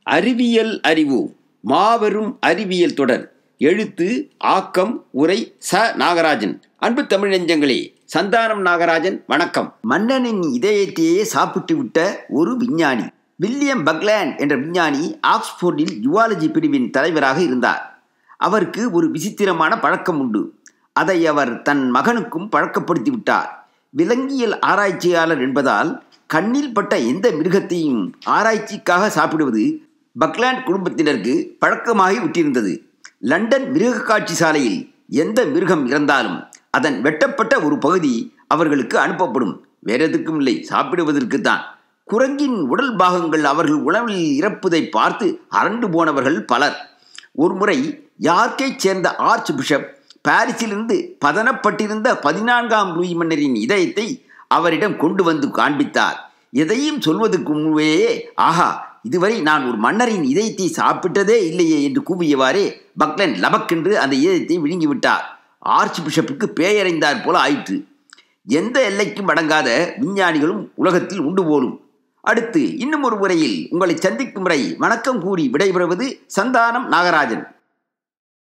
அறிவியல் அறிவு மாபெரும் அறிவியல் தொடர் எழுத்து ஆக்கம் உரை ச நாகராஜன் அன்பு தமிழ் நெஞ்சங்களே சந்தானம் நாகராஜன் வணக்கம் மன்னனின் இதயத்தையே சாப்பிட்டு விட்ட ஒரு விஞ்ஞானி வில்லியம் பக்லேண்ட் என்ற விஞ்ஞானி ஆக்ஸ்போர்டில் ஜுவாலஜி பிரிவின் தலைவராக இருந்தார் அவருக்கு ஒரு விசித்திரமான பழக்கம் உண்டு அதை அவர் தன் மகனுக்கும் பழக்கப்படுத்தி விட்டார் விலங்கியல் ஆராய்ச்சியாளர் என்பதால் கண்ணில் பட்ட எந்த மிருகத்தையும் ஆராய்ச்சிக்காக சாப்பிடுவது பக்லேண்ட் குடும்பத்தினருக்கு பழக்கமாகி விட்டிருந்தது லண்டன் மிருக காட்சி சாலையில் எந்த மிருகம் இறந்தாலும் அதன் வெட்டப்பட்ட ஒரு பகுதி அவர்களுக்கு அனுப்பப்படும் வேற எதுக்கும் இல்லை சாப்பிடுவதற்கு தான் குரங்கின் உடல் பாகங்கள் அவர்கள் உணவில் இறப்பதை பார்த்து அரண்டு போனவர்கள் பலர் ஒருமுறை யார்க்கைச் சேர்ந்த ஆர்ச் பிஷப் பாரிஸிலிருந்து பதனப்பட்டிருந்த பதினான்காம் லூயி மன்னரின் இதயத்தை அவரிடம் கொண்டு வந்து காண்பித்தார் எதையும் சொல்வதற்கு முன்பே ஆஹா இதுவரை நான் ஒரு மன்னரின் இதயத்தை சாப்பிட்டதே இல்லையே என்று கூவியவாறே பக்லன் லபக்கென்று அந்த இதயத்தை விழுங்கிவிட்டார் ஆர்ச் பிஷப்புக்கு பேயறைந்தார் போல ஆயிற்று எந்த எல்லைக்கும் அடங்காத விஞ்ஞானிகளும் உலகத்தில் உண்டு போலும் அடுத்து இன்னும் ஒரு முறையில் உங்களை சந்திக்கும் முறை வணக்கம் கூறி விடைபெறுவது சந்தானம் நாகராஜன்